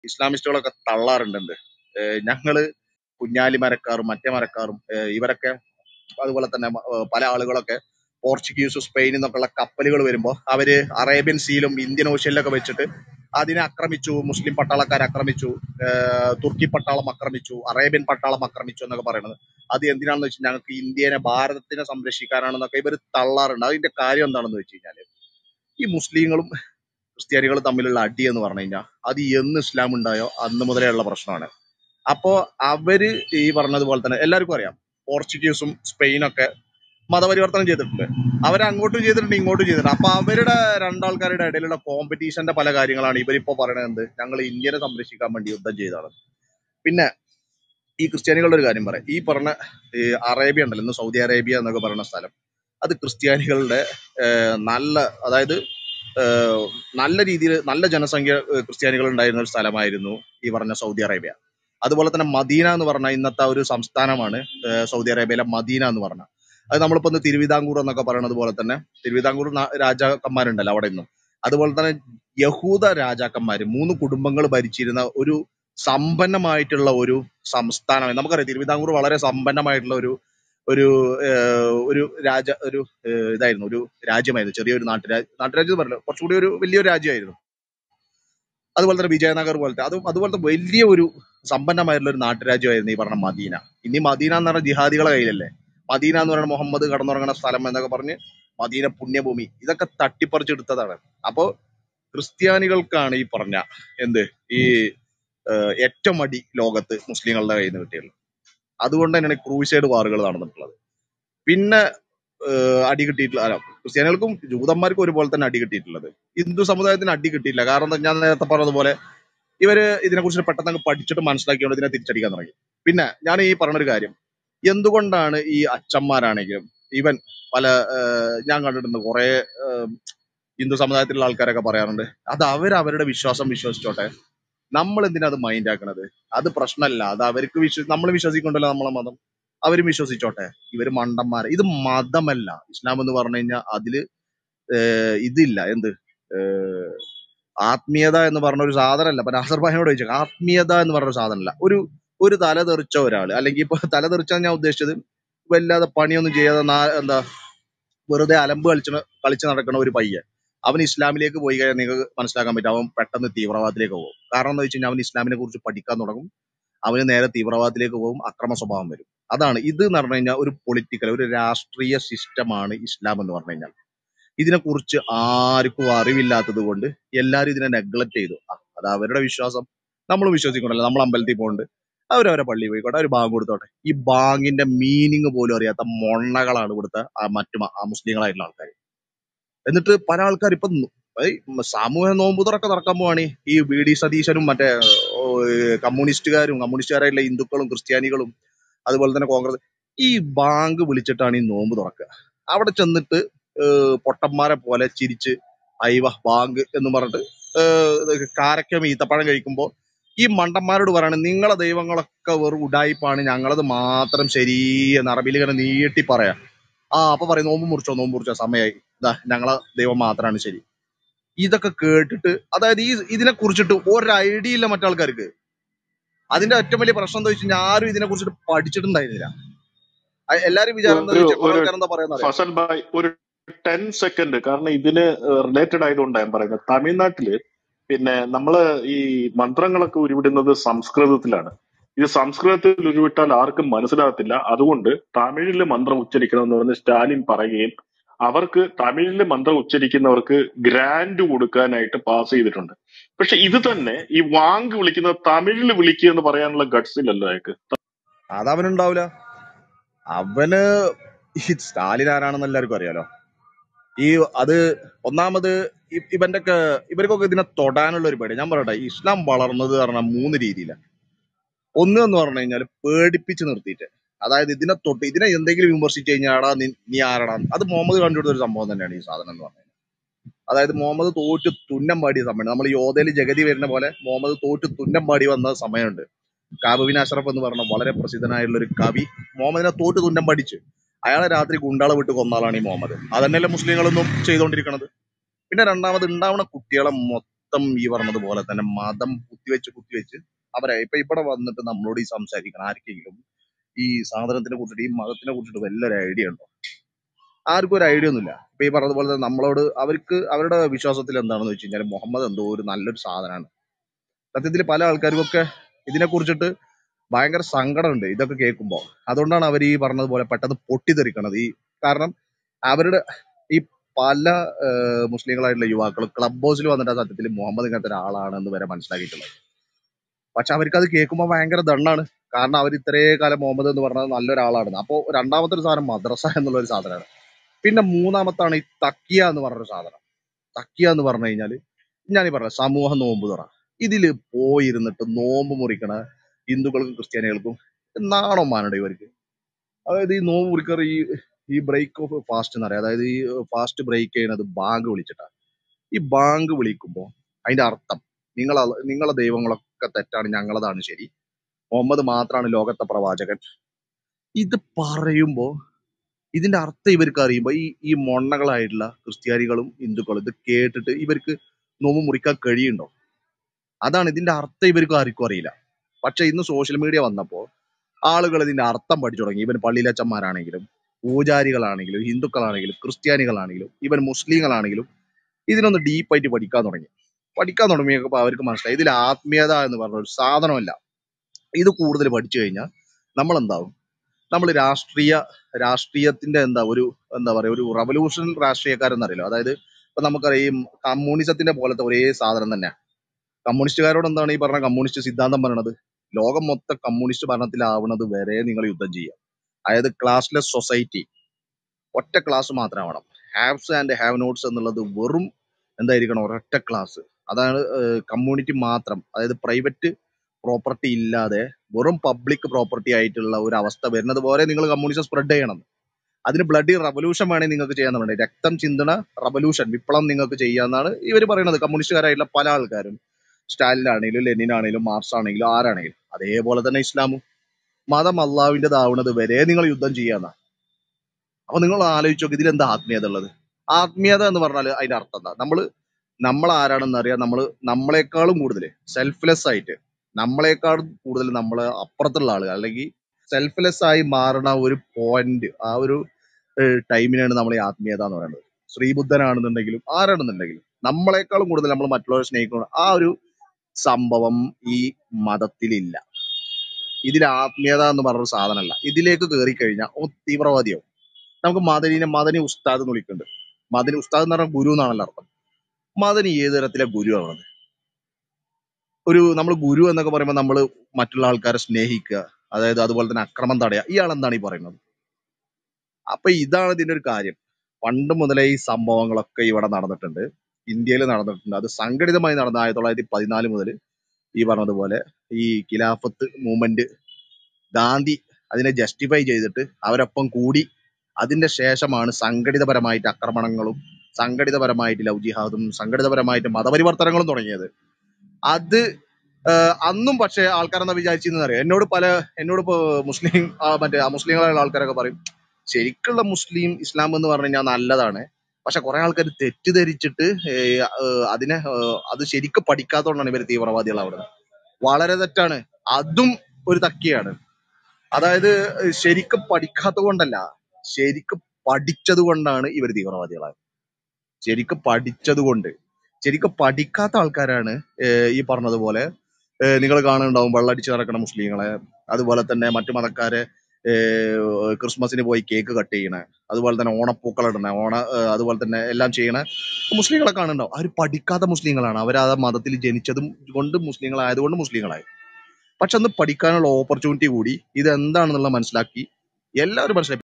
ഇസ്ലാമിസ്റ്റുകളൊക്കെ തള്ളാറുണ്ട് എന്ത് ഏഹ് ഞങ്ങള് കുഞ്ഞാലി മരക്കാരും മറ്റേ മരക്കാരും ഏഹ് ഇവരൊക്കെ അതുപോലെ തന്നെ മ- ഏഹ് പല ആളുകളൊക്കെ പോർച്ചുഗീസ് സ്പെയിനിൽ നിന്നൊക്കെയുള്ള കപ്പലുകൾ വരുമ്പോൾ അവര് അറേബ്യൻ സീലും ഇന്ത്യൻ ഓഷ്യനിലൊക്കെ വെച്ചിട്ട് അതിനെ ആക്രമിച്ചു മുസ്ലിം പട്ടാളക്കാരെ ആക്രമിച്ചു ഏഹ് തുർക്കി പട്ടാളം ആക്രമിച്ചു അറേബ്യൻ പട്ടാളം ആക്രമിച്ചു എന്നൊക്കെ പറയുന്നത് അത് എന്തിനാണെന്ന് വെച്ചാൽ ഞങ്ങൾക്ക് ഇന്ത്യനെ ഭാരതത്തിനെ സംരക്ഷിക്കാനാണെന്നൊക്കെ ഇവർ തള്ളാറുണ്ട് അതിന്റെ കാര്യം എന്താണെന്ന് വെച്ച് കഴിഞ്ഞാല് ഈ മുസ്ലിങ്ങളും ക്രിസ്ത്യാനികളും തമ്മിലുള്ള അടി എന്ന് പറഞ്ഞു കഴിഞ്ഞാൽ അത് എന്ന് ഇസ്ലാം ഉണ്ടായോ അന്ന് മുതലേ ഉള്ള പ്രശ്നമാണ് അപ്പോ അവര് ഈ പറഞ്ഞതുപോലെ തന്നെ എല്ലാവർക്കും അറിയാം പോർച്ചുഗീസും സ്പെയിനൊക്കെ മതപരിവർത്തനം ചെയ്തിട്ടുണ്ട് അവർ അങ്ങോട്ടും ചെയ്തിട്ടുണ്ട് ഇങ്ങോട്ടും ചെയ്തിട്ടുണ്ട് അപ്പൊ അവരുടെ രണ്ടാൾക്കാരുടെ ഇടയിലുള്ള കോമ്പറ്റീഷന്റെ പല കാര്യങ്ങളാണ് ഇവരിപ്പോ പറയണത് എന്ത് ഞങ്ങൾ ഇന്ത്യനെ സംരക്ഷിക്കാൻ വേണ്ടി യുദ്ധം ചെയ്തതാണ് പിന്നെ ഈ ക്രിസ്ത്യാനികളുടെ ഒരു കാര്യം പറയാം ഈ പറഞ്ഞ ഈ അറേബ്യ ഉണ്ടല്ലോ ഇന്ന് സൗദി അറേബ്യ എന്നൊക്കെ പറയുന്ന സ്ഥലം അത് ക്രിസ്ത്യാനികളുടെ ഏഹ്, നല്ല അതായത് ഏഹ്, നല്ല രീതിയിൽ നല്ല ജനസംഖ്യ ഏഹ്, ക്രിസ്ത്യാനികൾ ഉണ്ടായിരുന്ന ഒരു സ്ഥലമായിരുന്നു ഈ പറഞ്ഞ സൗദി അറേബ്യ അതുപോലെ തന്നെ മദീന എന്ന് പറഞ്ഞ ഇന്നത്തെ ഒരു സംസ്ഥാനമാണ് ഏഹ്, സൗദി അറേബ്യയിലെ മദീന എന്ന് പറഞ്ഞ അത് നമ്മളിപ്പോ ഇന്ന് തിരുവിതാംകൂർ എന്നൊക്കെ പറയുന്നത് പോലെ തന്നെ തിരുവിതാംകൂർ നാ- രാജാക്കന്മാരുണ്ടല്ലോ അവിടെ നിന്നും അതുപോലെ തന്നെ യഹൂദ രാജാക്കന്മാര് മൂന്ന് കുടുംബങ്ങൾ ഭരിച്ചിരുന്ന ഒരു സമ്പന്നമായിട്ടുള്ള ഒരു സംസ്ഥാനമായി നമുക്കറിയാം തിരുവിതാംകൂർ വളരെ സമ്പന്നമായിട്ടുള്ള ഒരു ഒരു ഏഹ്, ഒരു രാജ ഒരു ഏഹ്, ഇതായിരുന്നു ഒരു രാജ്യമായിരുന്നു ചെറിയൊരു നാട്ടുരാജ്യം നാട്ടുരാജ്യം എന്ന് പറഞ്ഞില്ല കുറച്ചുകൂടി ഒരു വലിയൊരു രാജ്യമായിരുന്നു അതുപോലെ തന്നെ വിജയനഗർ പോലത്തെ അതും അതുപോലത്തെ വലിയ ഒരു സമ്പന്നമായിട്ടുള്ള ഒരു നാട്ടുരാജ്യമായിരുന്നു ഈ പറഞ്ഞ മദീന ഇനി മദീന എന്ന് പറഞ്ഞ ജിഹാദികളെ കയ്യിലല്ലേ മദീന എന്ന് പറയുന്ന മുഹമ്മദ് കടന്നുറങ്ങുന്ന സ്ഥലം എന്നൊക്കെ പറഞ്ഞ് മദീന പുണ്യഭൂമി ഇതൊക്കെ തട്ടിപ്പറിച്ചെടുത്തതാണ് അപ്പോ ക്രിസ്ത്യാനികൾക്കാണ് ഈ പറഞ്ഞ എന്ത് ഈ ഏഹ്, ഏറ്റവും അടി ലോകത്ത് മുസ്ലിങ്ങളുടെ കയ്യിൽ നിന്ന് കിട്ടിയുള്ളത് അതുകൊണ്ട് തന്നെയാണ് ക്രൂസൈഡ് വാറുകൾ നടന്നിട്ടുള്ളത് പിന്നെ ഏഹ്, അടി കിട്ടിയിട്ടുള്ള അല്ല ക്രിസ്ത്യാനികൾക്കും ജൂതന്മാർക്കും ഒരുപോലെ തന്നെ അടി കിട്ടിയിട്ടുള്ളത് ഹിന്ദു സമുദായത്തിന് അടി കിട്ടിയില്ല കാരണം എന്താ ഞാൻ നേരത്തെ പറഞ്ഞതുപോലെ ഇവര് ഇതിനെക്കുറിച്ച് പെട്ടെന്ന് അങ്ങ് പഠിച്ചിട്ട് മനസ്സിലാക്കിയോണ്ട് ഇതിനെ തിരിച്ചടിക്കാൻ തുടങ്ങി പിന്നെ ഞാൻ ഈ പറഞ്ഞൊരു കാര്യം എന്തുകൊണ്ടാണ് ഈ അച്ഛന്മാരാണെങ്കിലും ഈവൻ പല ഏഹ്, ഞാൻ കണ്ടിട്ടുണ്ട് കുറെ ഹിന്ദു സമുദായത്തിലുള്ള ആൾക്കാരൊക്കെ പറയാറുണ്ട് അത് അവർ അവരുടെ വിശ്വാസം വിശ്വസിച്ചോട്ടെ നമ്മൾ എന്തിനാ അത് മൈൻഡ് ആക്കണത് അത് പ്രശ്നമല്ല അത് അവർക്ക് വിശ്വ നമ്മൾ വിശ്വസിക്കണ്ടല്ലോ നമ്മളെ മതം അവരും വിശ്വസിച്ചോട്ടെ ഇവര് മണ്ടന്മാര് ഇത് മതമല്ല ഇസ്ലാം എന്ന് പറഞ്ഞു കഴിഞ്ഞാൽ അതില് ഏഹ്, ഇതില്ല എന്ത് ഏഹ്, ആത്മീയത എന്ന് പറഞ്ഞ ഒരു സാധനമല്ല ഇപ്പൊ നാസർ ഭായിനോട് ചോദിച്ചു ആത്മീയത എന്ന് പറഞ്ഞ ഒരു സാധനമല്ല ഒരു ഒരു തല തെറിച്ച ഒരാള് അല്ലെങ്കിൽ ഇപ്പൊ തല തെറിച്ചാൽ ഞാൻ ഉദ്ദേശിച്ചത് വല്ലാതെ പണിയൊന്നും ചെയ്യാതെ നാ- എന്താ വെറുതെ അലമ്പ് കളിച്ച് കളിച്ച് നടക്കുന്ന ഒരു പയ്യൻ അവൻ ഇസ്ലാമിലേക്ക് പോയി കഴിഞ്ഞാൽ നിങ്ങൾക്ക് മനസ്സിലാക്കാൻ പറ്റും അവൻ പെട്ടെന്ന് തീവ്രവാദത്തിലേക്ക് പോകും കാരണം എന്താ വെച്ച് കഴിഞ്ഞാൽ അവൻ ഇസ്ലാമിനെ കുറിച്ച് പഠിക്കാൻ തുടങ്ങും അവന് നേരെ തീവ്രവാദത്തിലേക്ക് പോകും അക്രമ സ്വഭാവം വരും അതാണ് ഇത് എന്ന് പറഞ്ഞു കഴിഞ്ഞാൽ ഒരു പൊളിറ്റിക്കൽ ഒരു രാഷ്ട്രീയ സിസ്റ്റമാണ് ഇസ്ലാം എന്ന് പറഞ്ഞു കഴിഞ്ഞാൽ ഇതിനെക്കുറിച്ച് ആർക്കും അറിവില്ലാത്തത് കൊണ്ട് എല്ലാവരും ഇതിനെ നെഗ്ലക്ട് ചെയ്തു ആ, അത് അവരുടെ വിശ്വാസം നമ്മൾ വിശ്വസിക്കണല്ലോ നമ്മൾ അമ്പലത്തിൽ പോകുന്നുണ്ട് അവരവരെ പള്ളി പോയിക്കോട്ടെ അവർ ബാങ്ക് കൊടുത്തോട്ടെ ഈ ബാങ്കിന്റെ മീനിങ് പോലും അറിയാത്ത മൊണ്ണകളാണ് ഇവിടുത്തെ ആ മറ്റു മ- ആ മുസ്ലിങ്ങളായിട്ടുള്ള ആൾക്കാർ എന്നിട്ട് പല ആൾക്കാർ ഇപ്പൊ ന- ഏയ് സാമൂഹ്യ നോമ്പുതറൊക്കെ നടക്കാൻ പോവാണ് ഈ വി ഡി സതീശനും മറ്റേ ഓ, ഏ, കമ്മ്യൂണിസ്റ്റുകാരും കമ്മ്യൂണിസ്റ്റുകാരായിട്ടുള്ള ഹിന്ദുക്കളും ക്രിസ്ത്യാനികളും അതുപോലെ തന്നെ കോൺഗ്രസ് ഈ ബാങ്ക് വിളിച്ചിട്ടാണ് ഈ നോമ്പ് തുറക്കുക അവിടെ ചെന്നിട്ട് ഏഹ് പൊട്ടന്മാരെ പോലെ ചിരിച്ച് അയവ ബാങ്ക് എന്ന് പറഞ്ഞിട്ട് ഏഹ് ഇത് കാരക്ക ഈത്തപ്പഴം കഴിക്കുമ്പോ ഈ മണ്ടന്മാരോട് പറയണ നിങ്ങളെ ദൈവങ്ങളൊക്കെ വെറും ഉടായിപ്പാണ് ഞങ്ങളത് മാത്രം ശരി എന്ന് അറബിയിൽ ഇങ്ങനെ നീട്ടി പറയാ ആ അപ്പൊ പറയും നോമ്പ് മുറിച്ചോ നോമ്പ് മുറിച്ചോ സമയമായി ഇതാ ഞങ്ങളെ ദൈവം മാത്രമാണ് ശരി ഇതൊക്കെ കേട്ടിട്ട് അതായത് ഈ ഇതിനെ കുറിച്ചിട്ട് ഒരു ഐഡിയ ഇല്ല മറ്റാൾക്കാർക്ക് അതിന്റെ ഏറ്റവും വലിയ പ്രശ്നം എന്താ വെച്ച് കഴിഞ്ഞാൽ ആരും ഇതിനെ കുറിച്ചിട്ട് പഠിച്ചിട്ടുണ്ടായിരുന്നില്ല അ- എല്ലാരും വിചാരം എന്താ ഒരു വെച്ചാൽ കുറെ ഒരു ആൾക്കാർ എന്താ പറയാന്ന് അറിയാം ഫസൽ ഭായ് ഒരു ടെൻ സെക്കൻഡ് കാരണം ഇതിന് റിലേറ്റഡ് ആയതുകൊണ്ടാണ് ഞാൻ പറയുന്നത് തമിഴ്നാട്ടില് പിന്നെ നമ്മള് ഈ മന്ത്രങ്ങളൊക്കെ ഉരുവിടുന്നത് സംസ്കൃതത്തിലാണ് ഇത് സംസ്കൃതത്തിൽ ഉരുവിട്ടാൽ ആർക്കും മനസ്സിലാകത്തില്ല അതുകൊണ്ട് തമിഴില് മന്ത്രം ഉച്ചരിക്കണം എന്ന് പറഞ്ഞ് സ്റ്റാലിൻ പറയുകയും അവർക്ക് തമിഴില് മന്ത്രം ഉച്ചരിക്കുന്നവർക്ക് ഗ്രാൻഡ് കൊടുക്കാനായിട്ട് പാസ് ചെയ്തിട്ടുണ്ട് പക്ഷെ ഇത് തന്നെ ഈ വാങ്ക് വിളിക്കുന്നത് തമിഴില് വിളിക്കുക എന്ന് പറയാനുള്ള ഗഡ്സ് ഇല്ലല്ലോ അയാൾക്ക് അത് അവനുണ്ടാവില്ല അവന് ഈ സ്റ്റാലിൻ ആരാണെന്ന് എല്ലാവർക്കും അറിയാലോ ഈ അത് ഒന്നാമത് ഇ- ഇവന്റെ ഒക്കെ ഇവർക്കൊക്കെ ഇതിനെ തൊടാനുള്ള ഒരു പേടി ഞാൻ പറയട്ടെ ഇസ്ലാം വളർന്നത് പറഞ്ഞാൽ മൂന്ന് രീതിയിലാണ് ഒന്ന് എന്ന് പറഞ്ഞു കഴിഞ്ഞാൽ പേടിപ്പിച്ച് നിർത്തിയിട്ട് അതായത് ഇതിനെ തൊട്ട് ഇതിനെ എന്തെങ്കിലും വിമർശിച്ചു കഴിഞ്ഞാൽ ആടാ നീ നീ ആരടാ അത് മുഹമ്മദ് കണ്ടുപിടുത്ത ഒരു സംഭവം തന്നെയാണ് ഈ സാധനം എന്ന് പറയുന്നത് അതായത് മുഹമ്മദ് തോറ്റ് തുന്നം പാടിയ സമയമാണ് നമ്മൾ യോധയിൽ ജഗതി വരുന്ന പോലെ മുഹമ്മദ് തോറ്റ് തുന്നം പാടി വന്ന സമയമുണ്ട് കാബുബിൻ അഷ്റഫ് എന്ന് പറഞ്ഞ വളരെ പ്രസിദ്ധനായിട്ടുള്ള ഒരു കവി മുഹമ്മദിനെ തോറ്റ് തുന്നം പഠിച്ചു അയാളെ രാത്രി ഗുണ്ടാളെ വിട്ട് കൊന്ന ആളാണ് ഈ മുഹമ്മദ് അതന്നെയല്ലേ മുസ്ലിങ്ങളൊന്നും ചെയ്തുകൊണ്ടിരിക്കണത് പിന്നെ രണ്ടാമത് ഉണ്ടാവുന്ന കുട്ടികളെ മൊത്തം ഈ പറഞ്ഞതുപോലെ തന്നെ മതം കുത്തിവെച്ച് കുത്തിവെച്ച് അവരെ ഇപ്പൊ ഇവിടെ വന്നിട്ട് നമ്മളോട് ഈ സംസാരിക്കണം ആർക്കെങ്കിലും ഈ സാധനത്തിനെ കുറിച്ചിട്ട് ഈ മതത്തിനെ കുറിച്ചിട്ട് വല്ലൊരു ഐഡിയ ഉണ്ടോ ആർക്കും ഒരു ഐഡിയ ഒന്നുമില്ല ഇപ്പൊ ഈ പറഞ്ഞതുപോലെ തന്നെ നമ്മളോട് അവർക്ക് അവരുടെ വിശ്വാസത്തിൽ എന്താണെന്ന് വെച്ച് കഴിഞ്ഞാൽ മുഹമ്മദ് എന്തോ ഒരു നല്ലൊരു സാധനമാണ് സത്യത്തിൽ പല ആൾക്കാർക്കൊക്കെ ഇതിനെ കുറിച്ചിട്ട് ഭയങ്കര സങ്കടമുണ്ട് ഇതൊക്കെ കേൾക്കുമ്പോൾ അതുകൊണ്ടാണ് അവർ ഈ പറഞ്ഞതുപോലെ പെട്ടെന്ന് പൊട്ടിത്തെറിക്കണത് ഈ കാരണം അവരുടെ ഈ പല ഏഹ്, മുസ്ലിങ്ങളായിട്ടുള്ള യുവാക്കൾ ക്ലബ് ഹൗസിൽ വന്നിട്ട് ആ സത്യത്തിൽ മുഹമ്മദ് ഇങ്ങനത്തെ ഒരാളാണെന്ന് വരെ മനസ്സിലാക്കിയിട്ടുള്ളത് പക്ഷെ അവർക്ക് അത് കേൾക്കുമ്പോൾ ഭയങ്കര ദണ്ണാണ് കാരണം അവർ ഇത്രേ കാലം മുഹമ്മദ് എന്ന് പറഞ്ഞത് നല്ലൊരാളാണ് അപ്പോൾ രണ്ടാമത്തെ ഒരു സാധനം മദ്രസ എന്നുള്ള ഒരു സാധനമാണ് പിന്നെ മൂന്നാമത്താണ് ഈ തക്കിയ എന്ന് പറഞ്ഞൊരു സാധനം തക്കിയ എന്ന് പറഞ്ഞു കഴിഞ്ഞാൽ ഞാൻ ഈ പറഞ്ഞ സമൂഹ നോമ്പ് തുറ ഇതിൽ പോയിരുന്നിട്ട് നോമ്പ് മുറിക്കണ ഹിന്ദുക്കൾക്കും ക്രിസ്ത്യാനികൾക്കും നാണോ മാനടോ ഇവർക്ക് അതായത് ഈ നോമ്പ് മുറിക്കാറ് ഈ ഈ ബ്രേക്ക് ഓഫ് ഫാസ്റ്റ് എന്ന് പറയാം അതായത് ഈ ഫാസ്റ്റ് ബ്രേക്ക് ചെയ്യുന്നത് ബാങ്ക് വിളിച്ചിട്ടാണ് ഈ ബാങ്ക് വിളിക്കുമ്പോൾ അതിന്റെ അർത്ഥം നിങ്ങള നിങ്ങളെ ദൈവങ്ങളൊക്കെ തെറ്റാണ് ഞങ്ങളതാണ് ശരി മുഹമ്മദ് മാത്രമാണ് ലോകത്തെ പ്രവാചകൻ ഇത് പറയുമ്പോ ഇതിന്റെ അർത്ഥം ഇവർക്ക് അറിയുമ്പോ ഈ ഈ മൊണ്ണകളായിട്ടുള്ള ക്രിസ്ത്യാനികളും ഹിന്ദുക്കളും ഇത് കേട്ടിട്ട് ഇവർക്ക് നോമ്പ് മുറിക്കാൻ കഴിയുണ്ടോ അതാണ് ഇതിന്റെ അർത്ഥം ഇവർക്ക് ആർക്കും അറിയില്ല പക്ഷെ ഇന്ന് സോഷ്യൽ മീഡിയ വന്നപ്പോ ആളുകൾ ഇതിന്റെ അർത്ഥം പഠിച്ചു തുടങ്ങി ഇവൻ പള്ളിയിലച്ചന്മാരാണെങ്കിലും പൂജാരികളാണെങ്കിലും ഹിന്ദുക്കളാണെങ്കിലും ക്രിസ്ത്യാനികളാണെങ്കിലും ഇവൻ മുസ്ലിങ്ങളാണെങ്കിലും ഇതിനൊന്ന് ഡീപ്പായിട്ട് പഠിക്കാൻ തുടങ്ങി പഠിക്കാൻ തുടങ്ങിയപ്പോ അവർക്ക് മനസ്സിലായി ഇതിൽ ആത്മീയത എന്ന് പറഞ്ഞ ഒരു സാധനമല്ല ഇത് കൂടുതൽ പഠിച്ചു കഴിഞ്ഞാൽ നമ്മൾ എന്താവും നമ്മൾ രാഷ്ട്രീയ രാഷ്ട്രീയത്തിന്റെ എന്താ ഒരു എന്താ പറയാ ഒരു റവല്യൂഷൻ രാഷ്ട്രീയക്കാരെന്നറിയില്ല അതായത് ഇപ്പൊ നമുക്കറിയാം ഈ കമ്മ്യൂണിസത്തിന്റെ പോലത്തെ ഒരേ സാധനം തന്നെ കമ്മ്യൂണിസ്റ്റുകാരോട് എന്താണ് ഈ പറഞ്ഞ കമ്മ്യൂണിസ്റ്റ് സിദ്ധാന്തം പറയണത് ലോകം മൊത്തം കമ്മ്യൂണിസ്റ്റ് ഭരണത്തിലാവുന്നത് വരെ നിങ്ങൾ യുദ്ധം ചെയ്യുക അതായത് ക്ലാസ്ലെസ് സൊസൈറ്റി ഒറ്റ ക്ലാസ് മാത്രമാവണം ഹാവ്സ് ആൻഡ് ഹാവ് നോട്ട്സ് എന്നുള്ളത് വെറും എന്തായിരിക്കണം ഒരൊറ്റ ക്ലാസ് അതാണ് കമ്മ്യൂണിറ്റി മാത്രം അതായത് പ്രൈവറ്റ് പ്രോപ്പർട്ടി ഇല്ലാതെ വെറും പബ്ലിക് പ്രോപ്പർട്ടി ആയിട്ടുള്ള ഒരു അവസ്ഥ വരുന്നത് പോലെ നിങ്ങൾ കമ്മ്യൂണിസം സ്പ്രെഡ് ചെയ്യണം അതിന് ബ്ലഡി റവല്യൂഷൻ വേണമെങ്കിൽ നിങ്ങൾക്ക് ചെയ്യാന്നുണ്ട് രക്തം ചിന്തണ റവല്യൂഷൻ വിപ്ലവം നിങ്ങൾക്ക് ചെയ്യാന്നാണ് ഇവർ പറയുന്നത് കമ്മ്യൂണിസ്റ്റുകാരായിട്ടുള്ള പല ആൾക്കാരും സ്റ്റാലിനാണെങ്കിലും ലെനിനാണെങ്കിലും മാർക്സ് ആണെങ്കിലും ആരാണെങ്കിലും അതേപോലെ തന്നെ ഇസ്ലാമും മതം അള്ളാവിൻ്റെതാവുന്നത് വരെ നിങ്ങൾ യുദ്ധം ചെയ്യാന്ന അപ്പൊ നിങ്ങൾ ആലോചിച്ച് നോക്ക് ഇതിലെന്താ ആത്മീയത ഉള്ളത് ആത്മീയത എന്ന് പറഞ്ഞാൽ അതിന്റെ അർത്ഥം എന്താ നമ്മള് നമ്മൾ ആരാണെന്ന് അറിയാം നമ്മൾ നമ്മളെക്കാളും കൂടുതൽ സെൽഫ്ലെസ് ആയിട്ട് നമ്മളെക്കാളും കൂടുതൽ നമ്മളെ അപ്പുറത്തുള്ള ആളുകൾ അല്ലെങ്കിൽ സെൽഫ്ലെസ് ആയി മാറുന്ന ഒരു പോയിന്റ് ആ ഒരു ടൈമിനാണ് നമ്മൾ ഈ ആത്മീയത എന്ന് പറയുന്നത് ശ്രീബുദ്ധനാണെന്നുണ്ടെങ്കിലും ആരാണെന്നുണ്ടെങ്കിലും നമ്മളെക്കാളും കൂടുതൽ നമ്മൾ മറ്റുള്ളവരെ സ്നേഹിക്കണം ആ ഒരു സംഭവം ഈ മതത്തിലില്ല ഇതിൽ ആത്മീയത എന്ന് പറഞ്ഞൊരു സാധനമല്ല ഇതിലേക്ക് കയറി കഴിഞ്ഞാൽ ഓ തീവ്രവാദിയാവും നമുക്ക് മദനിനെ മദനി ഉസ്താദ് എന്ന് വിളിക്കുന്നുണ്ട് മദനി ഉസ്താദ് എന്ന് പറഞ്ഞാൽ ഗുരു എന്നാണല്ലോ അർത്ഥം മദനി ഏത് തരത്തിലെ ഗുരു ആണത് ഒരു നമ്മൾ ഗുരു എന്നൊക്കെ പറയുമ്പോൾ നമ്മൾ മറ്റുള്ള ആൾക്കാരെ സ്നേഹിക്കുക അതായത് അതുപോലെ തന്നെ അക്രമം തടയുക ഇയാൾ എന്താണ് ഈ പറയുന്നത് അപ്പൊ ഇതാണ് ഇതിന്റെ ഒരു കാര്യം പണ്ട് മുതലേ ഈ സംഭവങ്ങളൊക്കെ ഇവിടെ നടന്നിട്ടുണ്ട് ഇന്ത്യയിൽ നടന്നിട്ടുണ്ട് അത് സംഘടിതമായി നടന്ന ആയിരത്തി തൊള്ളായിരത്തി പതിനാല് മുതൽ ഈ പറഞ്ഞതുപോലെ ഈ ഖിലാഫത്ത് മൂവ്മെന്റ് ഗാന്ധി അതിനെ ജസ്റ്റിഫൈ ചെയ്തിട്ട് അവരൊപ്പം കൂടി അതിന്റെ ശേഷമാണ് സംഘടിതപരമായിട്ട് ആക്രമണങ്ങളും സംഘടിതപരമായിട്ട് ലവ് ജിഹാദും സംഘടിതപരമായിട്ട് മതപരിവർത്തനങ്ങളും തുടങ്ങിയത് അത് ആഹ് അന്നും പക്ഷെ ആൾക്കാരെന്താ വിചാരിച്ചെന്ന് അറിയാം എന്നോട് പല എന്നോട് ഇപ്പോ മുസ്ലിം ആ, മറ്റേ മുസ്ലിങ്ങളായുള്ള ആൾക്കാരൊക്കെ പറയും ശരിക്കുള്ള മുസ്ലിം ഇസ്ലാം എന്ന് പറഞ്ഞു കഴിഞ്ഞാൽ നല്ലതാണ് പക്ഷെ കുറെ ആൾക്കാർ തെറ്റിദ്ധരിച്ചിട്ട് ഏഹ് ആഹ് അതിനെ ആഹ് അത് ശരിക്കും പഠിക്കാത്തതുകൊണ്ടാണ് ഇവർ തീവ്രവാദികളാവുന്നത് വളരെ തെറ്റാണ് അതും ഒരു തക്കിയാണ് അതായത് ശരിക്കും പഠിക്കാത്തത് കൊണ്ടല്ല ശരിക്കും പഠിച്ചത് കൊണ്ടാണ് ഇവർ തീവ്രവാദികളായത് ശരിക്കും പഠിച്ചത് കൊണ്ട് ശരിക്കും പഠിക്കാത്ത ആൾക്കാരാണ് ഏഹ് ഈ പറഞ്ഞതുപോലെ നിങ്ങൾ കാണുന്നുണ്ടാവും വെള്ളടിച്ച് നടക്കുന്ന മുസ്ലിങ്ങളെ അതുപോലെ തന്നെ മറ്റു മതക്കാരെ ഏഹ് ക്രിസ്മസിന് പോയി കേക്ക് കട്ട് ചെയ്യണേ അതുപോലെ തന്നെ ഓണപ്പൂക്കൾ ഇടണേ ഓണ ഏഹ് അതുപോലെ തന്നെ എല്ലാം ചെയ്യണേ മുസ്ലിങ്ങളെ കാണുന്നുണ്ടാവും അവർ പഠിക്കാത്ത മുസ്ലിങ്ങളാണ് അവർ ആ മതത്തിൽ ജനിച്ചതും കൊണ്ട് മുസ്ലിങ്ങളായതുകൊണ്ട് മുസ്ലിങ്ങളായി പക്ഷെ അന്ന് പഠിക്കാനുള്ള ഓപ്പർച്യൂണിറ്റി കൂടി ഇത് എന്താണെന്നുള്ള മനസ്സിലാക്കി എല്ലാവരും മനസ്സിലാക്കി